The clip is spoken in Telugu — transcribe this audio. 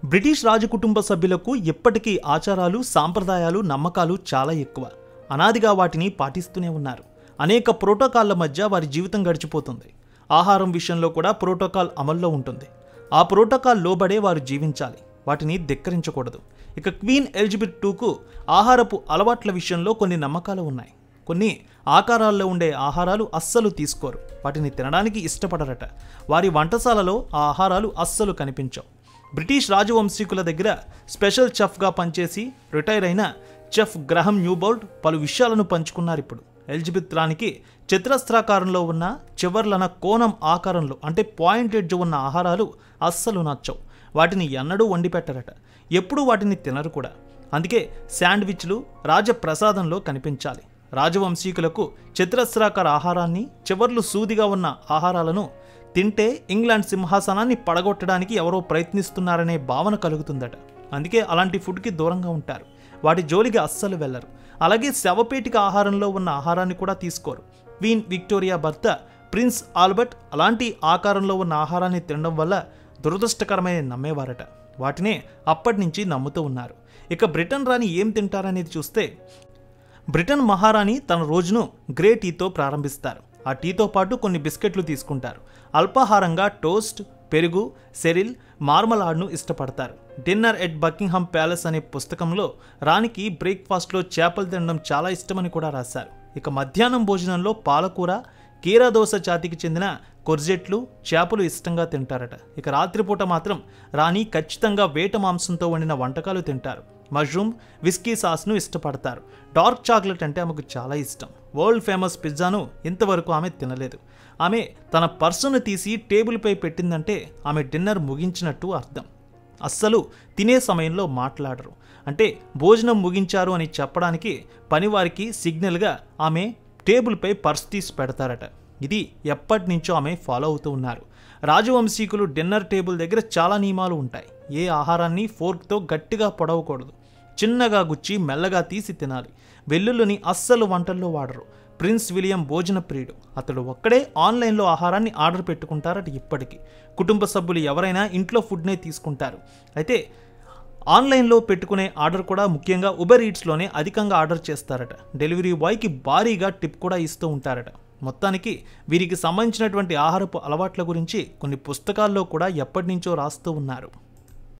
బ్రిటిష్ రాజకుటుంబ సభ్యులకు ఇప్పటికీ ఆచారాలు సాంప్రదాయాలు నమ్మకాలు చాలా ఎక్కువ అనాదిగా వాటిని పాటిస్తూనే ఉన్నారు అనేక ప్రోటోకాల్ల మధ్య వారి జీవితం గడిచిపోతుంది ఆహారం విషయంలో కూడా ప్రోటోకాల్ అమల్లో ఉంటుంది ఆ ప్రోటోకాల్ లోబడే వారు జీవించాలి వాటిని ధిక్కరించకూడదు ఇక క్వీన్ ఎలిజబెత్ టూకు ఆహారపు అలవాట్ల విషయంలో కొన్ని నమ్మకాలు ఉన్నాయి కొన్ని ఆకారాల్లో ఉండే ఆహారాలు అస్సలు తీసుకోరు వాటిని తినడానికి ఇష్టపడరట వారి వంటశాలలో ఆ ఆహారాలు అస్సలు కనిపించవు బ్రిటిష్ రాజవంశీకుల దగ్గర స్పెషల్ చెఫ్గా పనిచేసి రిటైర్ అయిన చెఫ్ గ్రహం న్యూబోల్ట్ పలు విషయాలను పంచుకున్నారు ఇప్పుడు ఎలిజబెత్ రాణికి చతురస్రాకారంలో ఉన్న చివర్లన కోణం ఆకారంలో అంటే పాయింట్ ఎడ్జ్ ఉన్న ఆహారాలు అస్సలు నచ్చవు వాటిని ఎన్నడూ వండి పెట్టరట ఎప్పుడూ వాటిని తినరు కూడా అందుకే శాండ్విచ్లు రాజప్రసాదంలో కనిపించాలి రాజవంశీకులకు చతురస్రాకార ఆహారాన్ని చివర్లు సూదిగా ఉన్న ఆహారాలను తింటే ఇంగ్లాండ్ సింహాసనాన్ని పడగొట్టడానికి ఎవరో ప్రయత్నిస్తున్నారనే భావన కలుగుతుందట అందుకే అలాంటి ఫుడ్కి దూరంగా ఉంటారు వాటి జోలికి అస్సలు వెళ్ళరు అలాగే శవపేటిక ఆహారంలో ఉన్న ఆహారాన్ని కూడా తీసుకోరు క్వీన్ విక్టోరియా భర్త ప్రిన్స్ ఆల్బర్ట్ అలాంటి ఆకారంలో ఉన్న ఆహారాన్ని తినడం వల్ల దురదృష్టకరమైన నమ్మేవారట వాటినే అప్పటి నుంచి నమ్ముతూ ఉన్నారు ఇక బ్రిటన్ రాణి ఏం తింటారనేది చూస్తే బ్రిటన్ మహారాణి తన రోజును గ్రే టీతో ప్రారంభిస్తారు ఆ టీతో పాటు కొన్ని బిస్కెట్లు తీసుకుంటారు అల్పాహారంగా టోస్ట్ పెరుగు సెరిల్ మార్మలాడ్ను ఇష్టపడతారు డిన్నర్ ఎట్ బకింగ్హామ్ ప్యాలెస్ అనే పుస్తకంలో రాణికి బ్రేక్ఫాస్ట్లో చేపలు తినడం చాలా ఇష్టమని కూడా రాశారు ఇక మధ్యాహ్నం భోజనంలో పాలకూర కీరాదోస జాతికి చెందిన కొర్జెట్లు చేపలు ఇష్టంగా తింటారట ఇక రాత్రిపూట మాత్రం రాణి ఖచ్చితంగా వేట మాంసంతో వండిన వంటకాలు తింటారు మష్రూమ్ విస్కీ సాస్ను ఇష్టపడతారు డార్క్ చాక్లెట్ అంటే ఆమెకు చాలా ఇష్టం వరల్డ్ ఫేమస్ పిజ్జాను ఇంతవరకు ఆమె తినలేదు ఆమె తన పర్సును తీసి టేబుల్పై పెట్టిందంటే ఆమె డిన్నర్ ముగించినట్టు అర్థం అస్సలు తినే సమయంలో మాట్లాడరు అంటే భోజనం ముగించారు అని చెప్పడానికి పనివారికి సిగ్నల్గా ఆమె టేబుల్పై పర్స్ తీసి పెడతారట ఇది ఎప్పటి నుంచో ఆమె ఫాలో అవుతూ ఉన్నారు రాజవంశీకులు డిన్నర్ టేబుల్ దగ్గర చాలా నియమాలు ఉంటాయి ఏ ఆహారాన్ని ఫోర్క్తో గట్టిగా పొడవకూడదు చిన్నగా గుచ్చి మెల్లగా తీసి తినాలి వెల్లుల్లిని అస్సలు వంటల్లో వాడరు ప్రిన్స్ విలియం భోజన ప్రియుడు అతడు ఒక్కడే ఆన్లైన్లో ఆహారాన్ని ఆర్డర్ పెట్టుకుంటారట ఇప్పటికీ కుటుంబ సభ్యులు ఎవరైనా ఇంట్లో ఫుడ్నే తీసుకుంటారు అయితే ఆన్లైన్లో పెట్టుకునే ఆర్డర్ కూడా ముఖ్యంగా ఉబర్ ఈట్స్లోనే అధికంగా ఆర్డర్ చేస్తారట డెలివరీ బాయ్కి భారీగా టిప్ కూడా ఇస్తూ ఉంటారట మొత్తానికి వీరికి సంబంధించినటువంటి ఆహారపు అలవాట్ల గురించి కొన్ని పుస్తకాల్లో కూడా ఎప్పటి నుంచో రాస్తూ ఉన్నారు